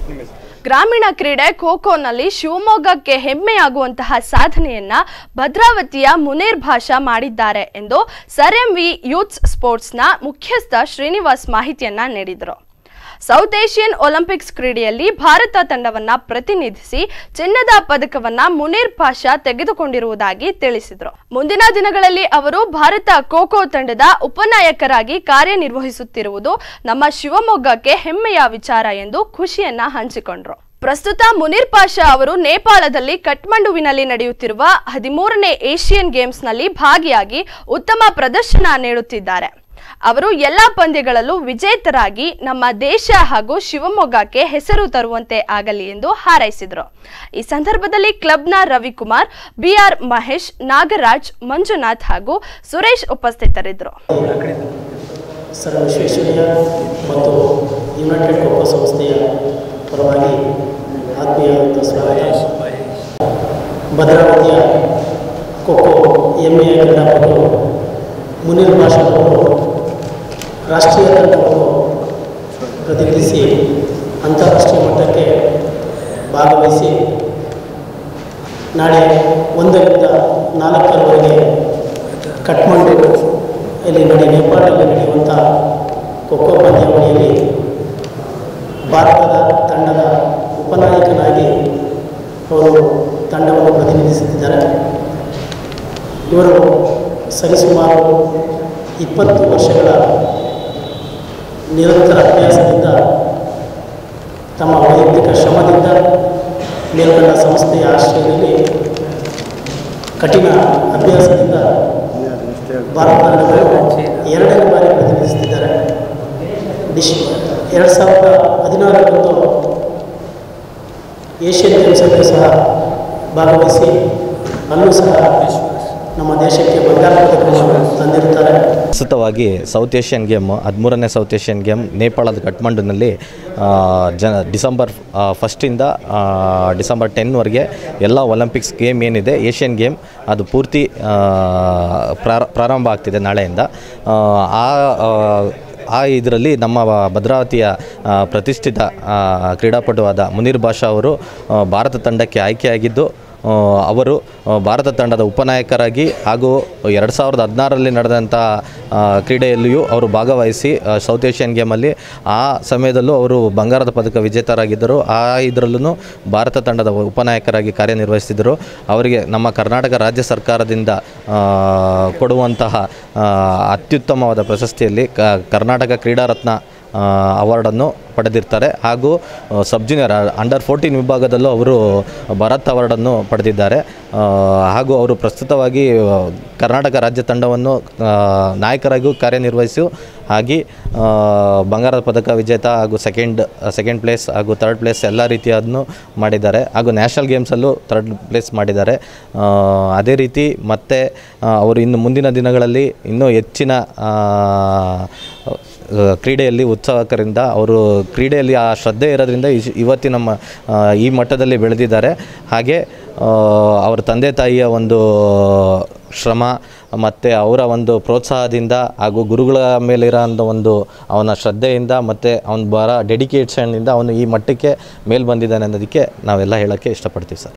ಗ್ರಾಮೀಣ ಕ್ರೀಡೆ ಖೋಖೋನಲ್ಲಿ ಶಿವಮೊಗ್ಗಕ್ಕೆ ಹೆಮ್ಮೆಯಾಗುವಂತಹ ಸಾಧನೆಯನ್ನ ಭದ್ರಾವತಿಯ ಮುನೇರ್ ಭಾಷಾ ಮಾಡಿದ್ದಾರೆ ಎಂದು ಸರ್ ಎಂ ವಿ ಯೂತ್ ಸ್ಪೋರ್ಟ್ಸ್ನ ಮುಖ್ಯಸ್ಥ ಶ್ರೀನಿವಾಸ್ ಮಾಹಿತಿಯನ್ನ ನೀಡಿದರು ಸೌತ್ ಏಷ್ಯನ್ ಒಲಿಂಪಿಕ್ಸ್ ಕ್ರೀಡೆಯಲ್ಲಿ ಭಾರತ ತಂಡವನ್ನ ಪ್ರತಿನಿಧಿಸಿ ಚಿನ್ನದ ಪದಕವನ್ನ ಮುನೀರ್ ಪಾಷಾ ತೆಗೆದುಕೊಂಡಿರುವುದಾಗಿ ತಿಳಿಸಿದರು ಮುಂದಿನ ದಿನಗಳಲ್ಲಿ ಅವರು ಭಾರತ ಖೋಖೋ ತಂಡದ ಉಪನಾಯಕರಾಗಿ ಕಾರ್ಯನಿರ್ವಹಿಸುತ್ತಿರುವುದು ನಮ್ಮ ಶಿವಮೊಗ್ಗಕ್ಕೆ ಹೆಮ್ಮೆಯ ವಿಚಾರ ಎಂದು ಖುಷಿಯನ್ನ ಹಂಚಿಕೊಂಡ್ರು ಪ್ರಸ್ತುತ ಮುನೀರ್ ಪಾಷಾ ಅವರು ನೇಪಾಳದಲ್ಲಿ ಕಠ್ಮಂಡುವಿನಲ್ಲಿ ನಡೆಯುತ್ತಿರುವ ಹದಿಮೂರನೇ ಏಷ್ಯನ್ ಗೇಮ್ಸ್ನಲ್ಲಿ ಭಾಗಿಯಾಗಿ ಉತ್ತಮ ಪ್ರದರ್ಶನ ನೀಡುತ್ತಿದ್ದಾರೆ ಅವರು ಎಲ್ಲ ಪಂದ್ಯಗಳಲ್ಲೂ ವಿಜೇತರಾಗಿ ನಮ್ಮ ದೇಶ ಹಾಗೂ ಶಿವಮೊಗ್ಗಕ್ಕೆ ಹೆಸರು ತರುವಂತೆ ಆಗಲಿ ಎಂದು ಹಾರೈಸಿದರು ಈ ಸಂದರ್ಭದಲ್ಲಿ ಕ್ಲಬ್ನ ರವಿಕುಮಾರ್ ಬಿಆರ್ ಮಹೇಶ್ ನಾಗರಾಜ್ ಮಂಜುನಾಥ್ ಹಾಗೂ ಸುರೇಶ್ ಉಪಸ್ಥಿತರಿದ್ದರು ಸರ್ ವಿಶ್ವೇಶ್ವರಯ್ಯ ಮತ್ತು ಯುನೈಟೆಡ್ ಖೋಖೋ ಸಂಸ್ಥೆಯ ಪರವಾಗಿ ಆತ್ಮೀಯವಾದ ಸ್ವಾಗತ ಭದ್ರಾವತಿಯ ಖೋಖೋ ಹೆಮ್ಮೆಯ ಕ್ರೀಡಾಪಟು ಮುನೀರ್ ಭಾಷಾ ಅವರು ರಾಷ್ಟ್ರೀಯ ತಂಡವನ್ನು ಪ್ರತಿನಿಧಿಸಿ ಅಂತಾರಾಷ್ಟ್ರೀಯ ಮಟ್ಟಕ್ಕೆ ಭಾಗವಹಿಸಿ ನಾಳೆ ಒಂದರಿಂದ ನಾಲ್ಕರವರೆಗೆ ಕಠ್ಮಂಡು ಇಲ್ಲಿ ನಡೆ ನೇಪಾಳದಲ್ಲಿ ನಡೆಯುವಂಥ ಖೋಖೋ ಪಂದ್ಯಾವಳಿಯಲ್ಲಿ ಭಾರತದ ತಂಡದ ಉಪನಾಯಕನಾಗಿ ಅವರು ತಂಡವನ್ನು ಪ್ರತಿನಿಧಿಸುತ್ತಿದ್ದಾರೆ ಇವರು ಸರಿಸುಮಾರು ಇಪ್ಪತ್ತು ವರ್ಷಗಳ ನಿರಂತರ ಅಭ್ಯಾಸದಿಂದ ತಮ್ಮ ವೈಯಕ್ತಿಕ ಶ್ರಮದಿಂದ ಮೇಲ್ಕಂಡ ಸಂಸ್ಥೆಯ ಆಶ್ರಯದಲ್ಲಿ ಕಠಿಣ ಅಭ್ಯಾಸದಿಂದ ಭಾರತ ತಂಡವನ್ನು ಎರಡನೇ ಬಾರಿ ಪ್ರತಿನಿಧಿಸುತ್ತಿದ್ದಾರೆ ಡಿಶ್ ಎರಡು ಸಾವಿರದ ಹದಿನಾರರಂದು ಏಷ್ಯನ್ ಗೇಮ್ಸಲ್ಲೂ ಸಹ ಭಾಗವಹಿಸಿ ಅಲ್ಲೂ ಸಹ ನಮ್ಮ ದೇಶಕ್ಕೆ ಬಂಗಾರ ಪದಕವನ್ನು ತಂದಿರುತ್ತಾರೆ ಪ್ರಸ್ತುತವಾಗಿ ಸೌತ್ ಏಷ್ಯನ್ ಗೇಮ್ ಹದಿಮೂರನೇ ಸೌತ್ ಏಷ್ಯನ್ ಗೇಮ್ ನೇಪಾಳದ ಕಠ್ಮಂಡುನಲ್ಲಿ ಆ, ಜ ಡಿಸೆಂಬರ್ ಫಸ್ಟಿಂದ ಡಿಸೆಂಬರ್ ಟೆನ್ವರೆಗೆ ಎಲ್ಲ ಒಲಿಂಪಿಕ್ಸ್ ಗೇಮ್ ಏನಿದೆ ಏಷ್ಯನ್ ಗೇಮ್ ಅದು ಪೂರ್ತಿ ಆ, ಪ್ರಾರ- ಪ್ರಾರಂಭ ಆಗ್ತಿದೆ ನಾಳೆಯಿಂದ ಆ, ಆ ಆ, ಆ ಇದರಲ್ಲಿ ನಮ್ಮ ಭದ್ರಾವತಿಯ ಆ, ಪ್ರತಿಷ್ಠಿತ ಆ, ಕ್ರೀಡಾಪಟುವಾದ ಮುನೀರ್ ಭಾಷಾ ಅವರು ಆ, ಭಾರತ ತಂಡಕ್ಕೆ ಆಯ್ಕೆಯಾಗಿದ್ದು ಆ, ಅವರು ಆ, ಭಾರತ ತಂಡದ ಉಪನಾಯಕರಾಗಿ ಹಾಗೂ ಎರಡು ಸಾವಿರದ ಹದಿನಾರರಲ್ಲಿ ನಡೆದಂಥ ಆ, ಕ್ರೀಡೆಯಲ್ಲಿಯೂ ಅವರು ಭಾಗವಹಿಸಿ ಆ, ಸೌತ್ ಏಷ್ಯನ್ ಗೇಮಲ್ಲಿ ಆ ಸಮಯದಲ್ಲೂ ಅವರು ಬಂಗಾರದ ಪದಕ ವಿಜೇತರಾಗಿದ್ದರು ಆ ಇದರಲ್ಲೂ ಭಾರತ ತಂಡದ ಉಪನಾಯಕರಾಗಿ ಕಾರ್ಯನಿರ್ವಹಿಸಿದರು ಅವರಿಗೆ ನಮ್ಮ ಕರ್ನಾಟಕ ರಾಜ್ಯ ಸರ್ಕಾರದಿಂದ ಆ, ಕೊಡುವಂತಹ ಆ, ಅತ್ಯುತ್ತಮವಾದ ಪ್ರಶಸ್ತಿಯಲ್ಲಿ ಕ ಕರ್ನಾಟಕ ಕ್ರೀಡಾರತ್ನ ಆ, ಅವಾರ್ಡನ್ನು ಪಡೆದಿರ್ತಾರೆ ಹಾಗೂ ಆ, ಸಬ್ ಜೂನಿಯರ್ ಅಂಡರ್ ಫೋರ್ಟೀನ್ ವಿಭಾಗದಲ್ಲೂ ಅವರು ಭರತ್ ಅವಾರ್ಡನ್ನು ಪಡೆದಿದ್ದಾರೆ ಆ, ಹಾಗೂ ಅವರು ಪ್ರಸ್ತುತವಾಗಿ ಆ, ಕರ್ನಾಟಕ ರಾಜ್ಯ ತಂಡವನ್ನು ಆ, ನಾಯಕರಾಗಿಯೂ ಕಾರ್ಯನಿರ್ವಹಿಸಿ ಹಾಗೆ ಆ, ಬಂಗಾರದ ಪದಕ ವಿಜೇತ ಹಾಗೂ ಸೆಕೆಂಡ್ ಸೆಕೆಂಡ್ ಪ್ಲೇಸ್ ಹಾಗೂ ಥರ್ಡ್ ಪ್ಲೇಸ್ ಎಲ್ಲ ರೀತಿಯದನ್ನು ಮಾಡಿದ್ದಾರೆ ಹಾಗೂ ನ್ಯಾಷನಲ್ ಗೇಮ್ಸಲ್ಲೂ ಥರ್ಡ್ ಪ್ಲೇಸ್ ಮಾಡಿದ್ದಾರೆ ಆ, ಅದೇ ರೀತಿ ಮತ್ತೆ ಆ, ಅವರು ಇನ್ನು ಮುಂದಿನ ದಿನಗಳಲ್ಲಿ ಇನ್ನೂ ಹೆಚ್ಚಿನ ಆ, ಆ, ಕ್ರೀಡೆಯಲ್ಲಿ ಉತ್ಸಾಹಕರಿಂದ ಅವರು ಕ್ರೀಡೆಯಲ್ಲಿ ಆ ಶ್ರದ್ಧೆ ಇರೋದ್ರಿಂದ ಇಶ್- ಇವತ್ತಿನ ನಮ್ಮ ಆ, ಈ ಮಟ್ಟದಲ್ಲಿ ಬೆಳೆದಿದ್ದಾರೆ ಹಾಗೆ ಆ, ಅವರ ತಂದೆ ತಾಯಿಯ ಒಂದು ಶ್ರಮ ಮತ್ತು ಅವರ ಒಂದು ಪ್ರೋತ್ಸಾಹದಿಂದ ಹಾಗೂ ಗುರುಗಳ ಮೇಲಿರೋ ಒಂದು ಅವನ ಶ್ರದ್ಧೆಯಿಂದ ಮತ್ತು ಅವನ ಬರ ಡೆಡಿಕೇಷನ್ನಿಂದ ಅವನು ಈ ಮಟ್ಟಕ್ಕೆ ಮೇಲೆ ಬಂದಿದ್ದಾನೆ ಅನ್ನೋದಕ್ಕೆ ನಾವೆಲ್ಲ ಹೇಳೋಕ್ಕೆ ಇಷ್ಟಪಡ್ತೀವಿ ಸರ್